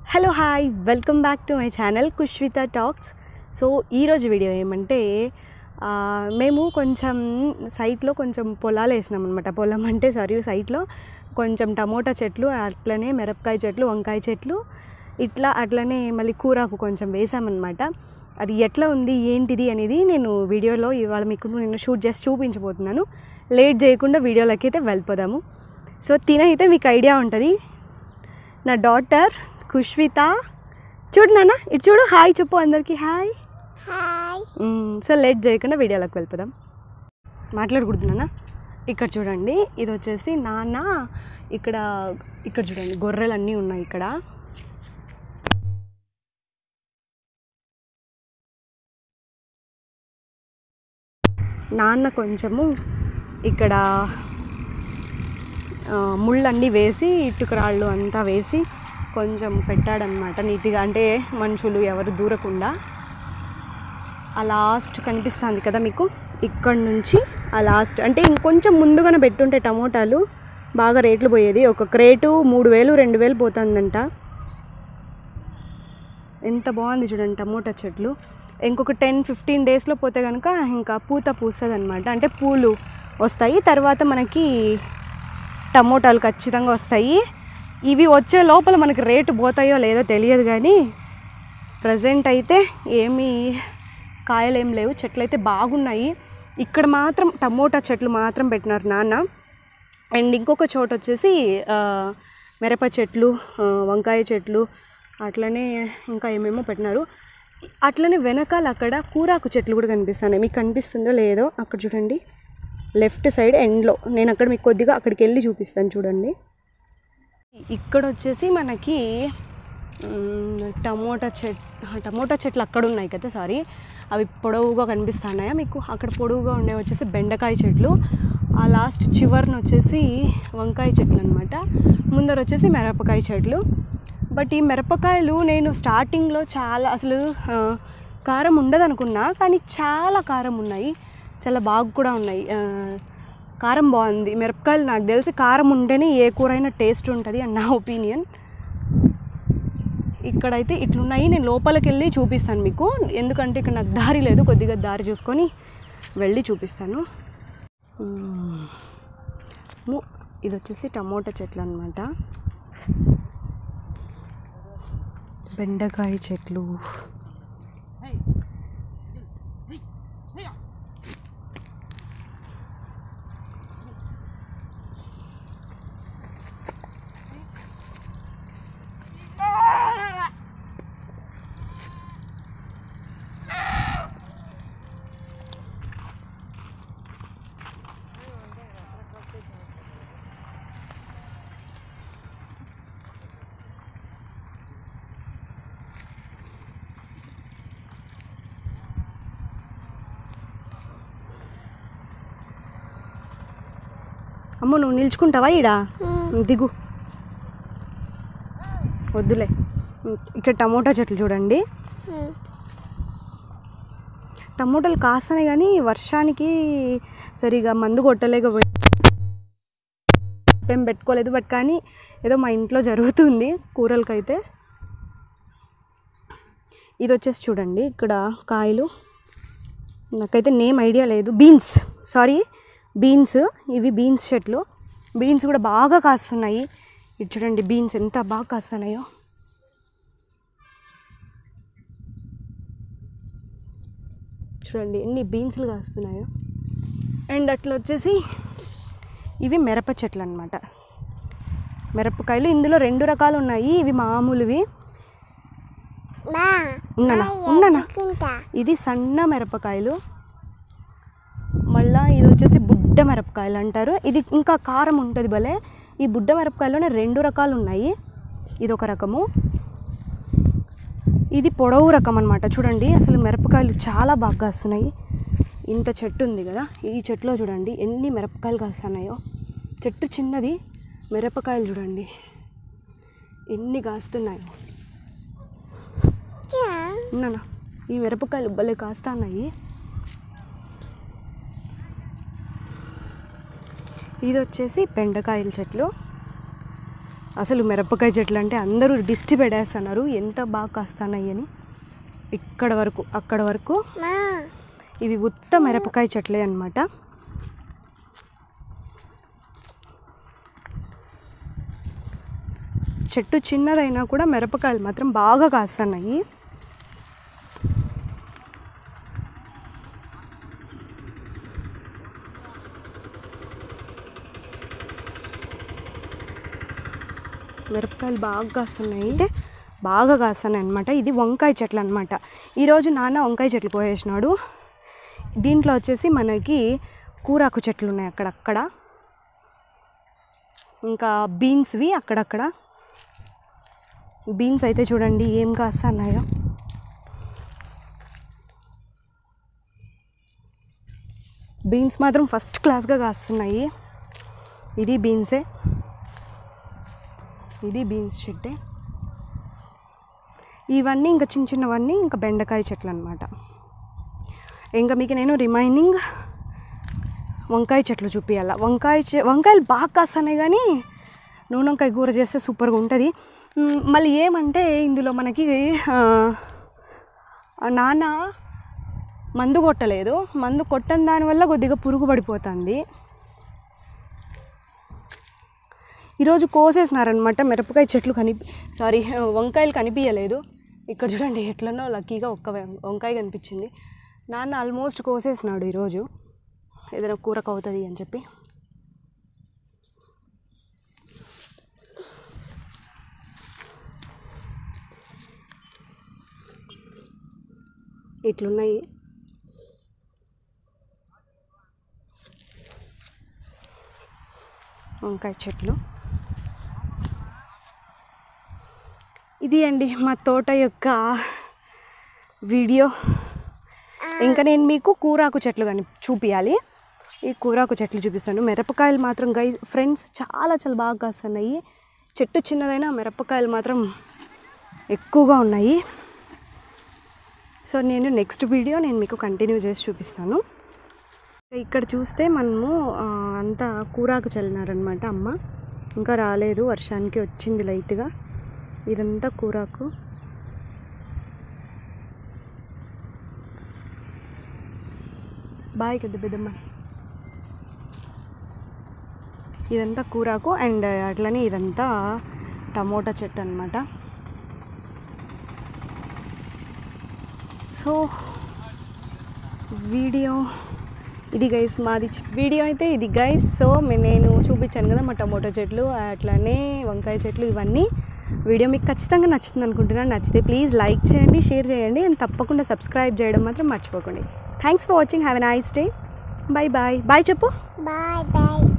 Hello hi welcome back to my channel Kushvitha talks so ఈరోజు video ఏమంటే ఆ, మేము కొంచెం సైట్లో కొంచెం పొలాలు వేసినాం అనమాట పొలం అంటే సారీ సైట్లో కొంచెం టమోటా చెట్లు అట్లనే మిరపకాయ చెట్లు వంకాయ చెట్లు ఇట్లా అట్లనే మళ్ళీ కూరాకు కొంచెం వేసామన్నమాట అది ఎట్లా ఉంది ఏంటిది అనేది నేను వీడియోలో ఇవాళ మీకు నేను షూట్ చేసి చూపించబోతున్నాను లేట్ చేయకుండా వీడియోలోకి అయితే వెళ్ళిపోదాము సో తినైతే మీకు ఐడియా ఉంటుంది నా డాటర్ కుష్విత చూడు నాన్న ఇటు చూడు హాయ్ చెప్పు అందరికీ హాయ్ హాయ్ మ్మ్, సో లేట్ చేయకుండా వీడియోలోకి వెళ్ళిపోదాం మాట్లాడకూడదు నాన్న ఇక్కడ చూడండి ఇది వచ్చేసి నాన్న ఇక్కడ ఇక్కడ చూడండి గొర్రెలు అన్నీ ఉన్నాయి ఇక్కడ నాన్న కొంచెము ఇక్కడ ఆ, ముళ్ళన్నీ వేసి ఇటుకరాళ్ళు అంతా వేసి కొంచెం పెట్టాడనమాట నీట్గా అంటే మనుషులు ఎవరు దూరకుండా ఆ లాస్ట్ కనిపిస్తుంది కదా మీకు ఇక్కడ నుంచి ఆ లాస్ట్ అంటే ఇంకొంచెం ముందుగానే పెట్టుంటే టమోటాలు బాగా రేట్లు పోయేది ఒక క్రేటు మూడు వేలు రెండు వేలు పోతుందంట ఎంత బాగుంది చూడండి టమోటా చెట్లు ఇంకొక టెన్ ఫిఫ్టీన్ డేస్లో పోతే కనుక ఇంకా పూత పూస్తుంది అనమాట అంటే పూలు వస్తాయి తర్వాత మనకి టమోటాలు ఖచ్చితంగా వస్తాయి ఇవి వచ్చే లోపల మనకి రేటు పోతాయో లేదో తెలియదు కానీ ప్రజెంట్ అయితే ఏమీ కాయలు ఏం లేవు చెట్లు అయితే బాగున్నాయి ఇక్కడ మాత్రం టమోటా చెట్లు మాత్రం పెట్టినారు నాన్న అండ్ ఇంకొక చోట వచ్చేసి ఆ, మిరప చెట్లు ఆ, వంకాయ చెట్లు అట్లనే ఇంకా ఏమేమో పెట్టినారు అట్లనే వెనకాల అక్కడ కూరాకు చెట్లు కూడా కనిపిస్తున్నాయి మీకు కనిపిస్తుందో లేదో అక్కడ చూడండి లెఫ్ట్ సైడ్ ఎండ్లో నేను అక్కడ మీకు కొద్దిగా అక్కడికి వెళ్ళి చూపిస్తాను చూడండి ఇక్కడ వచ్చేసి మనకి మ్, టమోటా చెట్ టమోటా చెట్లు అక్కడ ఉన్నాయి కదా సారీ అవి పొడవుగా కనిపిస్తున్నాయా మీకు అక్కడ పొడవుగా ఉండే వచ్చేసి బెండకాయ చెట్లు ఆ లాస్ట్ చివరిన వచ్చేసి వంకాయ చెట్లు అనమాట ముందర వచ్చేసి మిరపకాయ చెట్లు బట్ ఈ మిరపకాయలు నేను స్టార్టింగ్లో చాలా అసలు ఆ, కారం ఉండదు అనుకున్నా కానీ చాలా కారం ఉన్నాయి చాలా బాగా కూడా ఉన్నాయి ఆ, కారం బాగుంది మిరపకాయలు నాకు తెలిసి కారం ఉంటేనే ఏ కూర అయినా టేస్ట్ ఉంటుంది అని నా ఒపీనియన్ ఇక్కడైతే ఇట్లున్నాయి నేను లోపలికి వెళ్ళి చూపిస్తాను మీకు ఎందుకంటే ఇక్కడ నాకు దారి లేదు కొద్దిగా దారి చూసుకొని వెళ్ళి చూపిస్తాను మ్మ్. ము- ఇది వచ్చేసి టమోటా చెట్లు అనమాట బెండకాయ చెట్లు అమ్మ నువ్వు నిల్చుకుంటావా ఈడ దిగు వద్దులే ఇక్కడ టమోటా చెట్లు చూడండి టమోటాలు కాస్తాయి కానీ వర్షానికి సరిగా మందు కొట్టలేకపోయి ఏం పెట్టుకోలేదు బట్ కానీ ఏదో మా ఇంట్లో జరుగుతుంది కూరలకైతే ఇది వచ్చేసి చూడండి ఇక్కడ కాయలు నాకైతే నేమ్ ఐడియా లేదు బీన్స్ సారీ బీన్స్ ఇవి బీన్స్ చెట్లు బీన్స్ కూడా బాగా కాస్తున్నాయి ఇది చూడండి బీన్స్ ఎంత బాగా కాస్తున్నాయో చూడండి ఎన్ని బీన్స్లు కాస్తున్నాయో అండ్ అట్లా వచ్చేసి ఇవి మిరప చెట్లు అనమాట మిరపకాయలు ఇందులో రెండు రకాలు ఉన్నాయి ఇవి మామూలువి మా ఉన్నానా ఉన్నానా కుంటా ఇది సన్న మిరపకాయలు మళ్ళా ఇది వచ్చేసి బుడ్డ మిరపకాయలు అంటారు ఇది ఇంకా కారం ఉంటుంది భలే ఈ బుడ్డ మిరపకాయలోనే రెండు రకాలు ఉన్నాయి ఇది ఒక రకము ఇది పొడవు రకం అనమాట చూడండి అసలు మిరపకాయలు చాలా బాగా కాస్తున్నాయి ఇంత చెట్టు ఉంది కదా ఈ చెట్టులో చూడండి ఎన్ని మిరపకాయలు కాస్తున్నాయో చెట్టు చిన్నది మిరపకాయలు చూడండి ఎన్ని కాస్తున్నాయో ఉన్నానా ఈ మిరపకాయలు భలే కాస్తున్నాయి ఇది వచ్చేసి బెండకాయల చెట్లు అసలు మిరపకాయ చెట్లు అంటే అందరూ దిష్టి పెడేస్తున్నారు ఎంత బాగా కాస్తున్నాయి అని ఇక్కడ వరకు అక్కడ వరకు మా ఇవి ఉత్త మిరపకాయ చెట్లే అన్నమాట చెట్టు చిన్నదైనా కూడా మిరపకాయలు మాత్రం బాగా కాస్తున్నాయి మిరపకాయలు బాగా కాస్తున్నాయి అయితే బాగా కాస్తున్నాయి అనమాట ఇది వంకాయ చెట్లు అనమాట ఈరోజు నాన్న వంకాయ చెట్లు కోసేసినాడు దీంట్లో వచ్చేసి మనకి కూరాకు చెట్లు ఉన్నాయి అక్కడక్కడ ఇంకా బీన్స్వి అక్కడక్కడ బీన్స్ అయితే చూడండి ఏం కాస్తున్నాయో బీన్స్ మాత్రం ఫస్ట్ క్లాస్గా కాస్తున్నాయి ఇది బీన్సే ఇది బీన్స్ చెట్టే ఇవన్నీ ఇంకా చిన్న చిన్నవన్నీ ఇంకా బెండకాయ చెట్లు అనమాట ఇంకా మీకు నేను రిమైనింగ్ వంకాయ చెట్లు చూపించాల వంకాయ చె వంకాయలు బాగా కాస్తున్నాయి కానీ నూనె వంకాయ కూర చేస్తే సూపర్గా ఉంటుంది మ్, మళ్ళీ ఏమంటే ఇందులో మనకి ఆ, ఆ నాన్న మందు కొట్టలేదు మందు కొట్టని దానివల్ల కొద్దిగా పురుగు పడిపోతుంది ఈరోజు కోసేసినారనమాట మిరపకాయ చెట్లు కనిపి సారీ వంకాయలు కనిపించలేదు ఇక్కడ చూడండి ఎట్లనో లక్కీగా ఒక్క వం- వంకాయ కనిపించింది నాన్న ఆల్మోస్ట్ కోసేసినాడు ఈరోజు ఏదైనా కూరకు అవుతుంది అని చెప్పి ఇట్లున్నాయి వంకాయ చెట్లు ఇది అండి మా తోట యొక్క వీడియో ఇంకా నేను మీకు కూరాకు చెట్లు కానీ చూపించాలి ఈ కూరాకు చెట్లు చూపిస్తాను మిరపకాయలు మాత్రం గై ఫ్రెండ్స్ చాలా చాలా బాగా కాస్తున్నాయి చెట్టు చిన్నదైనా మిరపకాయలు మాత్రం ఎక్కువగా ఉన్నాయి సో నేను నెక్స్ట్ వీడియో నేను మీకు కంటిన్యూ చేసి చూపిస్తాను ఇక్కడ చూస్తే మనము ఆ, అంతా కూరాకు చల్లినారనమాట అమ్మ ఇంకా రాలేదు వర్షానికి వచ్చింది లైట్గా ఇదంతా కూరాకు బాయ్ పెద్ద పెద్దమ్మ ఇదంతా కూరాకు అండ్ అట్లనే ఇదంతా టమోటా చెట్టు అనమాట సో వీడియో ఇది గైస్ మాది చి- వీడియో అయితే ఇది గైస్ సో మే- నేను చూపించాను కదా మా టమోటో చెట్లు అట్లానే వంకాయ చెట్లు ఇవన్నీ వీడియో మీకు ఖచ్చితంగా నచ్చుతుంది అనుకుంటున్నాను నచ్చితే ప్లీజ్ లైక్ చేయండి షేర్ చేయండి అండ్ తప్పకుండా సబ్స్క్రైబ్ చేయడం మాత్రం మర్చిపోకండి thanks for watching have a nice day bye bye bye చెప్పు బాయ్ బాయ్